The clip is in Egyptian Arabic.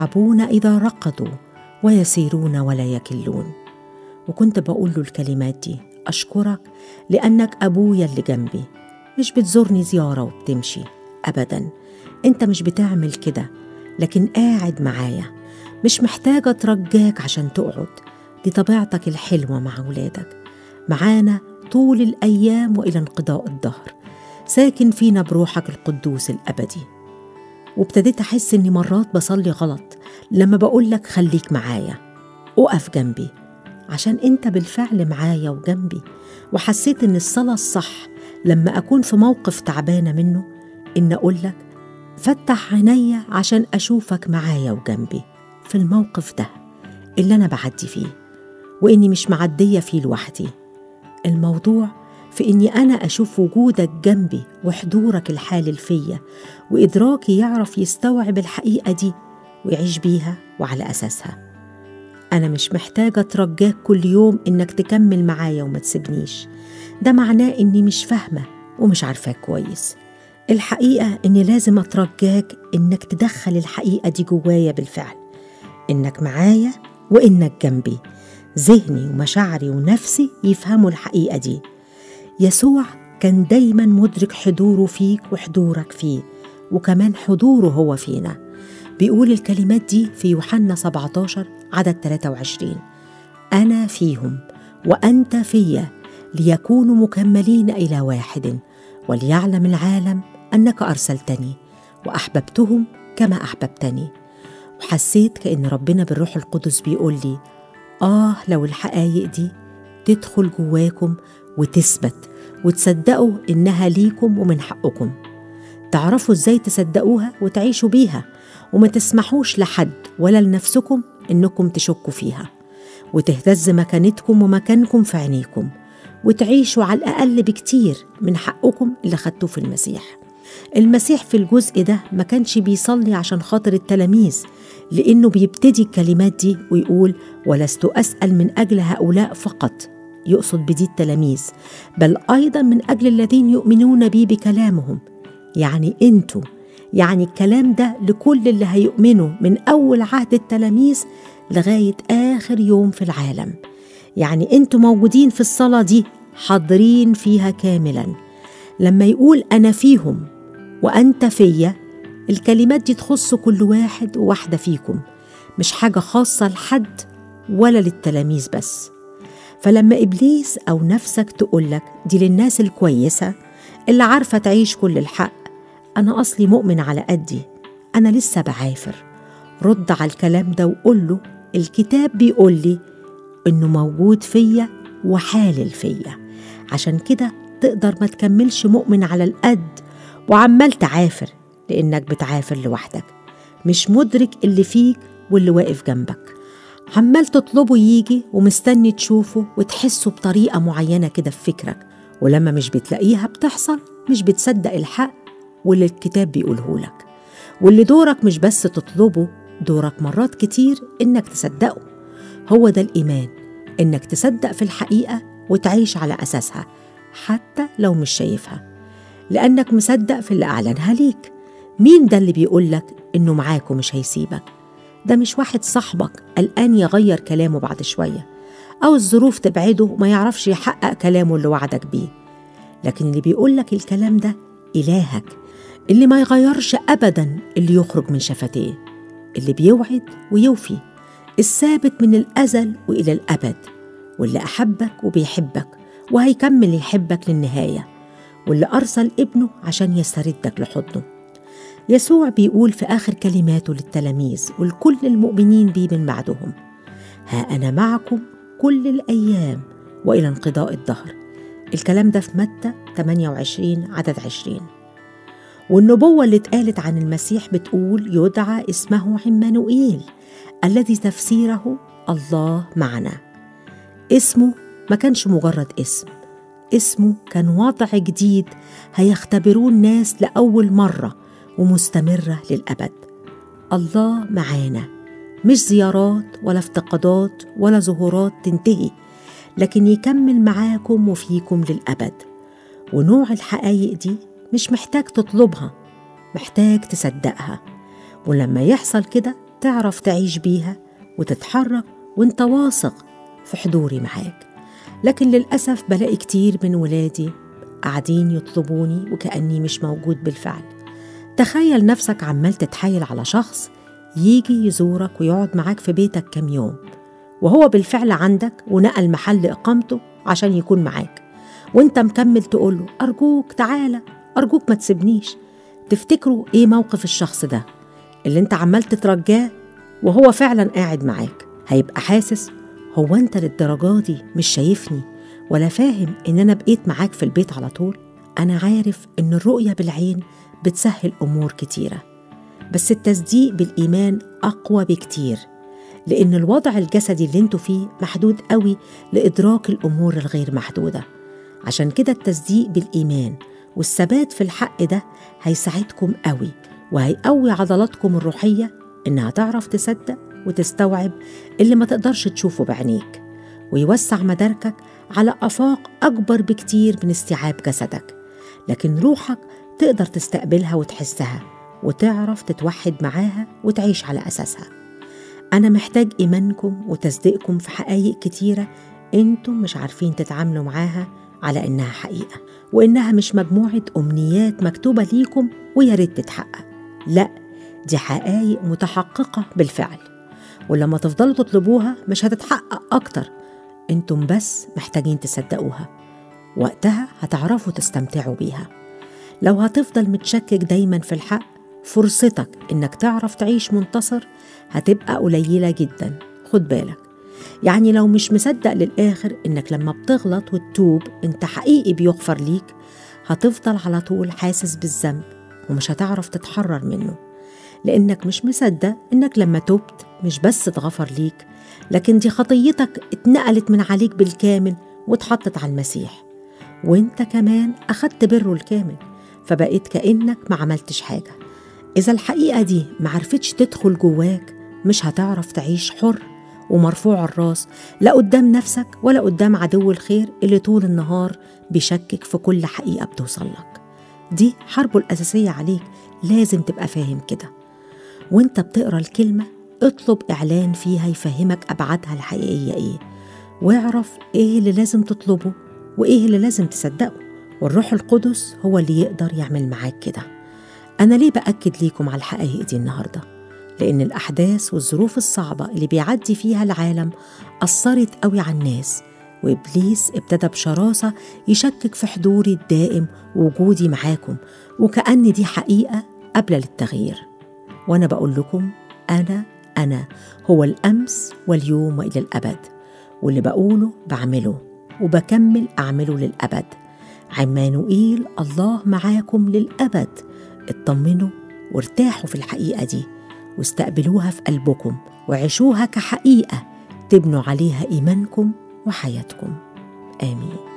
يلعبون إذا رقدوا ويسيرون ولا يكلون وكنت بقول له الكلمات دي أشكرك لأنك أبويا اللي جنبي مش بتزورني زيارة وبتمشي أبدا أنت مش بتعمل كده لكن قاعد معايا مش محتاجة أترجاك عشان تقعد دي طبيعتك الحلوة مع ولادك معانا طول الأيام وإلى انقضاء الدهر ساكن فينا بروحك القدوس الأبدي وابتديت أحس إني مرات بصلي غلط لما بقولك خليك معايا أقف جنبي عشان أنت بالفعل معايا وجنبي وحسيت إن الصلاة الصح لما أكون في موقف تعبانة منه إن أقولك فتح عينيا عشان أشوفك معايا وجنبي في الموقف ده اللي أنا بعدي فيه وإني مش معدية فيه لوحدي الموضوع في إني أنا أشوف وجودك جنبي وحضورك الحالل فيا وإدراكي يعرف يستوعب الحقيقة دي ويعيش بيها وعلى أساسها أنا مش محتاجة أترجاك كل يوم إنك تكمل معايا وما تسيبنيش ده معناه إني مش فاهمة ومش عارفاك كويس الحقيقة إني لازم أترجاك إنك تدخل الحقيقة دي جوايا بالفعل إنك معايا وإنك جنبي ذهني ومشاعري ونفسي يفهموا الحقيقة دي يسوع كان دايما مدرك حضوره فيك وحضورك فيه وكمان حضوره هو فينا بيقول الكلمات دي في يوحنا 17 عدد 23 أنا فيهم وأنت فيا ليكونوا مكملين إلى واحد وليعلم العالم أنك أرسلتني وأحببتهم كما أحببتني وحسيت كأن ربنا بالروح القدس بيقول لي آه لو الحقايق دي تدخل جواكم وتثبت وتصدقوا إنها ليكم ومن حقكم تعرفوا إزاي تصدقوها وتعيشوا بيها وما تسمحوش لحد ولا لنفسكم إنكم تشكوا فيها وتهتز مكانتكم ومكانكم في عينيكم وتعيشوا على الأقل بكتير من حقكم اللي خدتوه في المسيح المسيح في الجزء ده ما كانش بيصلي عشان خاطر التلاميذ لأنه بيبتدي الكلمات دي ويقول ولست أسأل من أجل هؤلاء فقط يقصد بدي التلاميذ بل أيضا من أجل الذين يؤمنون بي بكلامهم يعني أنتوا يعني الكلام ده لكل اللي هيؤمنوا من أول عهد التلاميذ لغاية آخر يوم في العالم يعني أنتوا موجودين في الصلاة دي حاضرين فيها كاملا لما يقول أنا فيهم وأنت فيا الكلمات دي تخص كل واحد وواحدة فيكم مش حاجة خاصة لحد ولا للتلاميذ بس فلما إبليس أو نفسك تقولك دي للناس الكويسة اللي عارفة تعيش كل الحق أنا أصلي مؤمن على قدي أنا لسه بعافر رد على الكلام ده وقول له الكتاب بيقول لي إنه موجود فيا وحالل فيا عشان كده تقدر ما تكملش مؤمن على القد وعمال تعافر لأنك بتعافر لوحدك مش مدرك اللي فيك واللي واقف جنبك عمال تطلبه يجي ومستني تشوفه وتحسه بطريقة معينة كده في فكرك ولما مش بتلاقيها بتحصل مش بتصدق الحق واللي الكتاب بيقوله لك واللي دورك مش بس تطلبه دورك مرات كتير إنك تصدقه هو ده الإيمان إنك تصدق في الحقيقة وتعيش على أساسها حتى لو مش شايفها لأنك مصدق في اللي أعلنها ليك مين ده اللي بيقولك إنه معاك ومش هيسيبك ده مش واحد صاحبك قلقان يغير كلامه بعد شوية أو الظروف تبعده وما يعرفش يحقق كلامه اللي وعدك بيه لكن اللي بيقولك الكلام ده إلهك اللي ما يغيرش أبدا اللي يخرج من شفتيه اللي بيوعد ويوفي الثابت من الأزل وإلى الأبد واللي أحبك وبيحبك وهيكمل يحبك للنهاية واللي أرسل ابنه عشان يستردك لحضنه يسوع بيقول في آخر كلماته للتلاميذ ولكل المؤمنين بيه من بعدهم ها أنا معكم كل الأيام وإلى انقضاء الدهر الكلام ده في متى 28 عدد 20 والنبوة اللي اتقالت عن المسيح بتقول يدعى اسمه عمانوئيل الذي تفسيره الله معنا اسمه ما كانش مجرد اسم اسمه كان وضع جديد هيختبروه الناس لأول مرة ومستمرة للأبد الله معانا مش زيارات ولا افتقادات ولا ظهورات تنتهي لكن يكمل معاكم وفيكم للأبد ونوع الحقايق دي مش محتاج تطلبها محتاج تصدقها ولما يحصل كده تعرف تعيش بيها وتتحرك وانت واثق في حضوري معاك لكن للأسف بلاقي كتير من ولادي قاعدين يطلبوني وكأني مش موجود بالفعل تخيل نفسك عمال تتحايل على شخص يجي يزورك ويقعد معاك في بيتك كام يوم وهو بالفعل عندك ونقل محل إقامته عشان يكون معاك وانت مكمل تقوله أرجوك تعالى أرجوك ما تسيبنيش تفتكروا إيه موقف الشخص ده اللي انت عمال تترجاه وهو فعلا قاعد معاك هيبقى حاسس هو انت للدرجة دي مش شايفني ولا فاهم ان انا بقيت معاك في البيت على طول انا عارف ان الرؤية بالعين بتسهل امور كتيرة بس التصديق بالايمان اقوى بكتير لان الوضع الجسدي اللي انتوا فيه محدود قوي لادراك الامور الغير محدوده عشان كده التصديق بالايمان والثبات في الحق ده هيساعدكم قوي وهيقوي عضلاتكم الروحيه انها تعرف تصدق وتستوعب اللي ما تقدرش تشوفه بعينيك ويوسع مداركك على افاق اكبر بكتير من استيعاب جسدك لكن روحك تقدر تستقبلها وتحسها وتعرف تتوحد معاها وتعيش على اساسها انا محتاج ايمانكم وتصديقكم في حقائق كتيره انتم مش عارفين تتعاملوا معاها على انها حقيقه وانها مش مجموعه امنيات مكتوبه ليكم ويا ريت تتحقق لا دي حقائق متحققه بالفعل ولما تفضلوا تطلبوها مش هتتحقق اكتر انتم بس محتاجين تصدقوها وقتها هتعرفوا تستمتعوا بيها لو هتفضل متشكك دايما في الحق فرصتك انك تعرف تعيش منتصر هتبقى قليله جدا خد بالك يعني لو مش مصدق للاخر انك لما بتغلط وتتوب انت حقيقي بيغفر ليك هتفضل على طول حاسس بالذنب ومش هتعرف تتحرر منه لانك مش مصدق انك لما تبت مش بس اتغفر ليك لكن دي خطيتك اتنقلت من عليك بالكامل واتحطت على المسيح وانت كمان اخدت بره الكامل فبقيت كانك ما عملتش حاجه اذا الحقيقه دي معرفتش تدخل جواك مش هتعرف تعيش حر ومرفوع الراس لا قدام نفسك ولا قدام عدو الخير اللي طول النهار بيشكك في كل حقيقه بتوصل لك دي حربه الاساسيه عليك لازم تبقى فاهم كده وانت بتقرا الكلمه اطلب اعلان فيها يفهمك ابعادها الحقيقيه ايه واعرف ايه اللي لازم تطلبه وايه اللي لازم تصدقه والروح القدس هو اللي يقدر يعمل معاك كده انا ليه باكد ليكم على الحقائق دي النهارده لان الاحداث والظروف الصعبه اللي بيعدي فيها العالم اثرت قوي على الناس وابليس ابتدى بشراسه يشكك في حضوري الدائم ووجودي معاكم وكأن دي حقيقه قبل للتغيير وانا بقول لكم انا انا هو الامس واليوم والى الابد واللي بقوله بعمله وبكمل اعمله للابد عمانوئيل الله معاكم للابد اطمنوا وارتاحوا في الحقيقه دي واستقبلوها في قلبكم وعيشوها كحقيقه تبنوا عليها ايمانكم وحياتكم امين